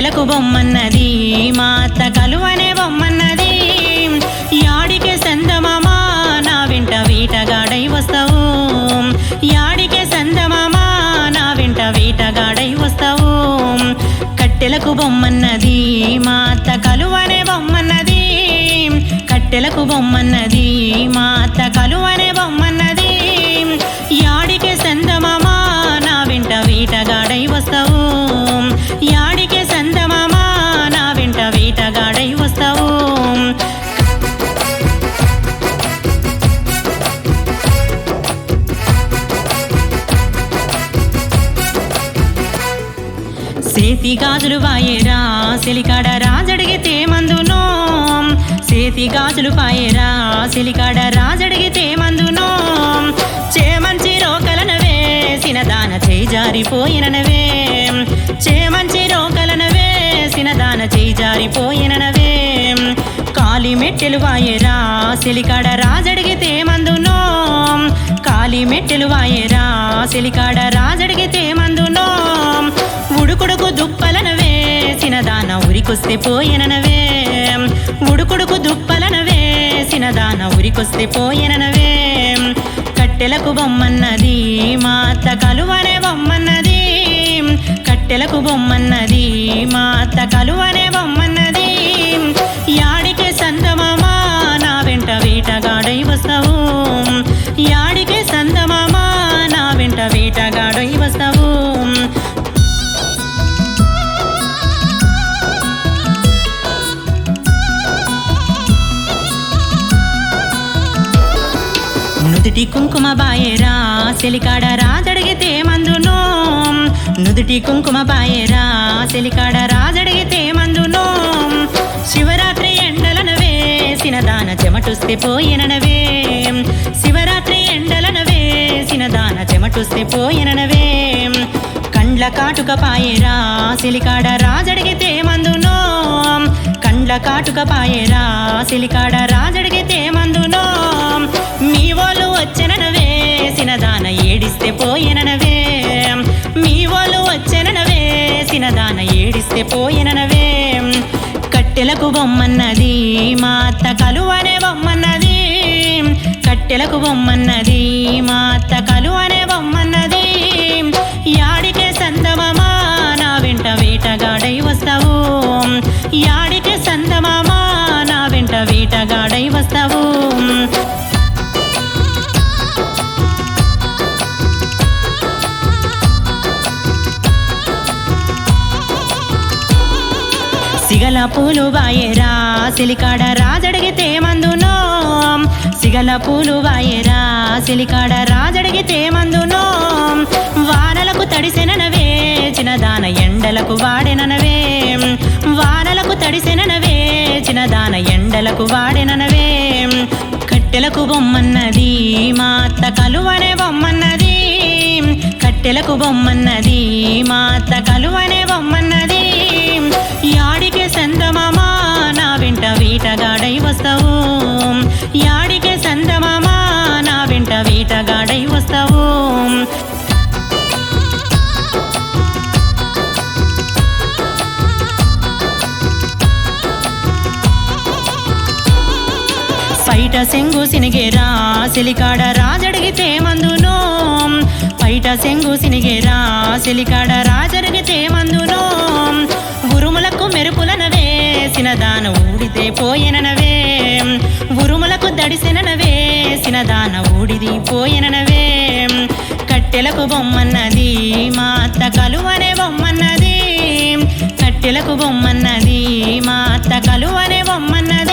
కట్టెలకు బొమ్మన్నది మా అత్త కలువనే బొమ్మన్నది యాడికే సందమామా నా వెంట వీటగాడై వస్తావు యాడికే సందమామా నా వెంట వీటగాడై వస్తావు కట్టెలకు బొమ్మన్నది మా అత్త కలువనే బొమ్మన్నది కట్టెలకు బొమ్మన్నది మా అత్త కలువనే బొమ్మన్నది యాడికే సందమామా నా వెంట వీటగాడై వస్తావు యాడికే సందమామా నా వెంట వీటగాడై వస్తావు సేతి గాజులు వాయేరా సిలికాడ రాజడిగితే మందునో సేతి గాజులు పాయేరా సిలికాడ రాజడిగితే మందునో చేమంచి రోకలన వేసిన దాన చేయి జారిపోయిననవే చేమంచి రోకలన వేసిన దాన చేయి జారిపోయిననవే కాలి మెట్టెలు వాయేరా సిలికాడ రాజడిగితే మందునో కాలి మెట్టెలు వాయేరా సిలికాడ రాజడిగితే మందునో ఉడుకుడుకు దుప్పలను వేసిన దాన ఉరికొస్తే పోయిననవే ఉడుకుడుకు దుప్పలను వేసిన దాన ఉరికొస్తే పోయిననవే కట్టెలకు బొమ్మన్నది మా అత్త కలువనే బొమ్మన్నది కట్టెలకు బొమ్మన్నది మా అత్త కలువనే బొమ్మన్నది యాడికే సందమామా నా వెంట వేటగాడై వస్తావు యాడికే సందమామా నా వెంట వేటగాడై వస్తావు నుదుటి కుంకుమ బాయేరా సెలికాడ రాజడిగితే మందునో నుదుటి కుంకుమ బాయేరా సెలికాడ రాజడిగితే మందునో శివరాత్రి ఎండలను వేసిన దాన చెమటుస్తే పోయిననవే శివరాత్రి ఎండలను వేసిన దాన చెమటుస్తే పోయిననవే కండ్ల కాటుక పాయేరా సిలికాడ రాజడిగితే మందునో కండ్ల కాటుక పాయేరా సిలికాడ రాజడిగితే మందునో మీ వాళ్ళు వచ్చెననవే వేసిన దాన ఏడిస్తే పోయిననవే మీ వాళ్ళు వచ్చెననవే వేసిన దాన ఏడిస్తే పోయిననవే కట్టెలకు బొమ్మన్నది మా అత్త కలువనే బొమ్మన్నది కట్టెలకు బొమ్మన్నది మా అత్త కలువనే బొమ్మన్నది యాడికే సందమామా నా వెంట వేటగాడై వస్తావు యాడికే సందమామా నా వెంట వేటగాడై వస్తావు సిగల పూలు వాయేరా సిలికాడ రాజడిగితే మందునో సిగల పూలు వాయేరా సిలికాడ రాజడిగితే మందునో వానలకు తడిసెననవే చిన్న దాన ఎండలకు వాడెననవే వానలకు తడిసెననవే చిన్న దాన ఎండలకు వాడెననవే కట్టెలకు బొమ్మన్నది మా అత్త కలువనే బొమ్మన్నది కట్టెలకు బొమ్మన్నది మా అత్త కలువనే బొమ్మన్నది యాడికే సందమామా నా వెంట వీటగాడై వస్తావు యాడికే సందమామా నా వెంట వీటగాడై వస్తావు పైట సెంగు సినిగేరా సిలికాడ రాజడిగితే మందునో పైట సెంగు సినిగేరా సిలికాడ రాజడిగితే మందునో ఉరుములకు మెరుపులన వేసిన దాన ఊడితే పోయిననవే ఉరుములకు దడిసెనన వేసిన దాన ఊడిది పోయిననవే కట్టెలకు బొమ్మన్నది మా అత్త కలువనే బొమ్మన్నది కట్టెలకు బొమ్మన్నది మా అత్త కలువనే బొమ్మన్నది